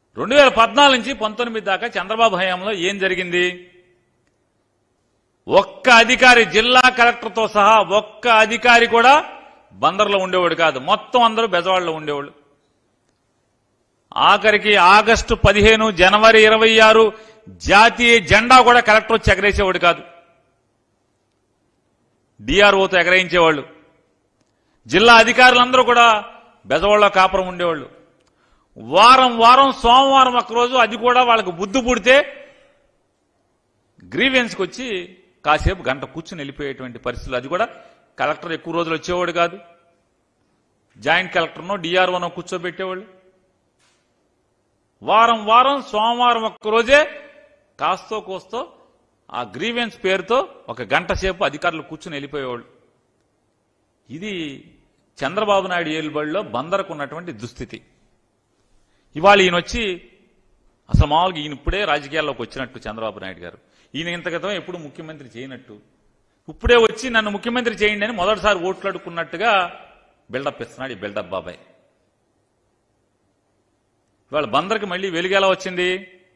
రెండు వేల పద్నాలుగు నుంచి పంతొమ్మిది దాకా చంద్రబాబు హయాంలో ఏం జరిగింది ఒక్క అధికారి జిల్లా కలెక్టర్తో సహా ఒక్క అధికారి కూడా బందర్లో ఉండేవాడు కాదు మొత్తం అందరూ బెజవాడలో ఉండేవాళ్ళు ఆఖరికి ఆగస్టు పదిహేను జనవరి ఇరవై ఆరు జాతీయ జెండా కూడా కలెక్టర్ వచ్చి ఎగరేసేవాడు కాదు డిఆర్ఓతో ఎగరేయించేవాళ్ళు జిల్లా అధికారులందరూ కూడా బెజవాడలో కాపురం ఉండేవాళ్ళు వారం వారం సోమవారం ఒక్కరోజు అది కూడా వాళ్ళకి బుద్ధి పుడితే గ్రీవెన్స్కి వచ్చి కాసేపు గంట కూర్చుని వెళ్ళిపోయేటువంటి పరిస్థితులు అది కూడా కలెక్టర్ ఎక్కువ రోజులు వచ్చేవాడు కాదు జాయింట్ కలెక్టర్నో డిఆర్ఓనో కూర్చోబెట్టేవాళ్ళు వారం వారం సోమవారం ఒక్కరోజే కాస్తో కోస్తో ఆ గ్రీవెన్స్ పేరుతో ఒక గంట సేపు అధికారులు కూర్చుని వెళ్ళిపోయేవాళ్ళు ఇది చంద్రబాబు నాయుడు ఏలుబడిలో బందరకు ఉన్నటువంటి దుస్థితి ఇవాళ ఈయన వచ్చి అసలు మామూలుగా ఈయన ఇప్పుడే రాజకీయాల్లోకి వచ్చినట్టు చంద్రబాబు నాయుడు గారు ఈయన ఇంత క్రితం ఎప్పుడు ముఖ్యమంత్రి చేయనట్టు ఇప్పుడే వచ్చి నన్ను ముఖ్యమంత్రి చేయండి అని మొదటిసారి ఓట్లాడుకున్నట్టుగా బిల్డప్ ఇస్తున్నాడు ఈ బిల్డప్ బాబాయ్ ఇవాళ బందర్కి మళ్ళీ వెలుగు ఎలా వచ్చింది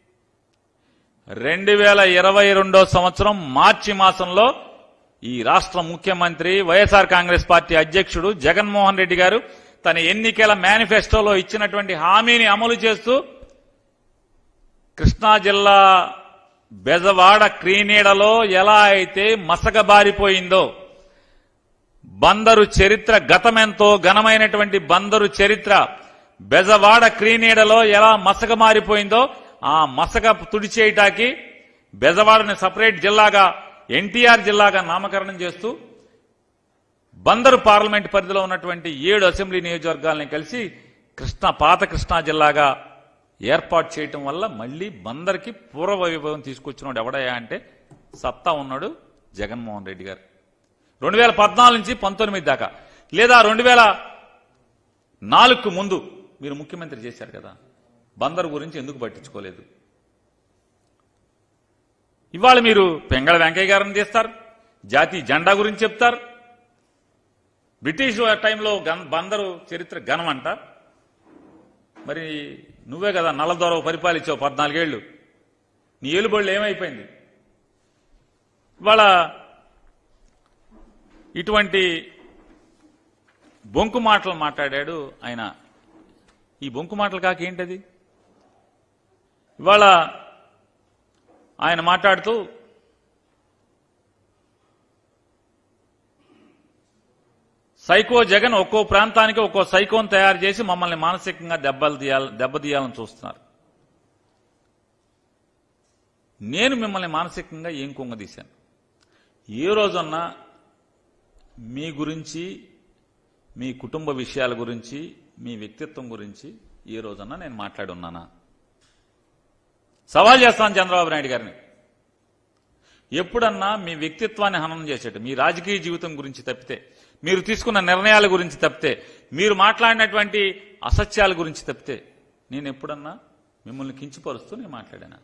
రెండు వేల ఇరవై రెండో సంవత్సరం మార్చి మాసంలో ఈ రాష్ట్ర ముఖ్యమంత్రి వైఎస్ఆర్ కాంగ్రెస్ పార్టీ అధ్యక్షుడు జగన్మోహన్ రెడ్డి గారు తన ఎన్నికల మేనిఫెస్టోలో ఇచ్చినటువంటి హామీని అమలు చేస్తూ కృష్ణా జిల్లా బెజవాడ క్రీనీడలో ఎలా అయితే మసకబారిపోయిందో బందరు చరిత్ర గతమెంతో ఘనమైనటువంటి బందరు చరిత్ర బెజవాడ క్రీనీడలో ఎలా మసక మారిపోయిందో ఆ మసక తుడిచేయటానికి బెజవాడని సపరేట్ జిల్లాగా ఎన్టీఆర్ జిల్లాగా నామకరణం చేస్తూ బందరు పార్లమెంట్ పరిధిలో ఉన్నటువంటి ఏడు అసెంబ్లీ నియోజకవర్గాల్ని కలిసి కృష్ణా పాత కృష్ణా జిల్లాగా ఏర్పాటు చేయటం వల్ల మళ్ళీ బందర్కి పూర్వ వైభవం తీసుకొచ్చినాడు ఎవడయ్యా అంటే సత్తా ఉన్నాడు జగన్మోహన్ రెడ్డి గారు రెండు వేల పద్నాలుగు నుంచి పంతొమ్మిది దాకా లేదా రెండు వేల నాలుగుకు ముందు మీరు ముఖ్యమంత్రి చేశారు కదా బందర్ గురించి ఎందుకు పట్టించుకోలేదు ఇవాళ మీరు పెంగళ వెంకయ్య గారిని తీస్తారు జాతీయ జెండా గురించి చెప్తారు బ్రిటిష్ టైంలో గన్- బందరు చరిత్ర ఘనం అంట మరి నువ్వే కదా నల్లదొర పరిపాలించావు పద్నాలుగేళ్లు నీ ఏలుబళ్ళు ఏమైపోయింది ఇవాళ ఇటువంటి బొంకు మాటలు మాట్లాడాడు ఆయన ఈ బొంకు మాటలు కాక ఏంటది ఇవాళ ఆయన మాట్లాడుతూ సైకో జగన్ ఒక్కో ప్రాంతానికి ఒక్కో సైకోన్ తయారు చేసి మమ్మల్ని మానసికంగా దెబ్బలు తీయాలి దెబ్బతీయాలని చూస్తున్నారు నేను మిమ్మల్ని మానసికంగా ఏం కుంగదీశాను ఏ రోజన్నా మీ గురించి మీ కుటుంబ విషయాల గురించి మీ వ్యక్తిత్వం గురించి ఏ రోజన్నా నేను మాట్లాడి ఉన్నానా సవాల్ చేస్తాను చంద్రబాబు నాయుడు గారిని ఎప్పుడన్నా మీ వ్యక్తిత్వాన్ని హననం చేసేట మీ రాజకీయ జీవితం గురించి తప్పితే మీరు తీసుకున్న నిర్ణయాల గురించి తప్పితే మీరు మాట్లాడినటువంటి అసత్యాల గురించి తప్పితే నేను ఎప్పుడన్నా మిమ్మల్ని కించిపరుస్తూ నేను మాట్లాడాను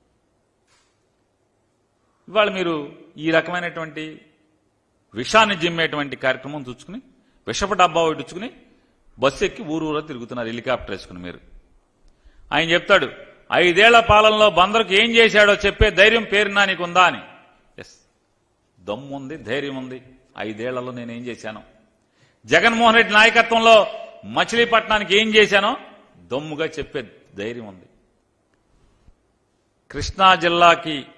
ఇవాళ మీరు ఈ రకమైనటువంటి విషాన్ని జిమ్మేటువంటి కార్యక్రమం చూసుకుని విషపు డబ్బా ఇడ్చుకుని బస్సు ఎక్కి ఊరు ఊరా తిరుగుతున్నారు హెలికాప్టర్ వేసుకుని మీరు ఆయన చెప్తాడు ఐదేళ్ల పాలనలో బందరుకు ఏం చేశాడో చెప్పే ధైర్యం పేరునా నీకుందా అని ఎస్ దమ్ముంది ధైర్యం ఉంది ఐదేళ్లలో నేనేం చేశాను జగన్మోహన్ రెడ్డి నాయకత్వంలో మచిలీపట్నానికి ఏం చేశానో దమ్ముగా చెప్పే ధైర్యం ఉంది కృష్ణా జిల్లాకి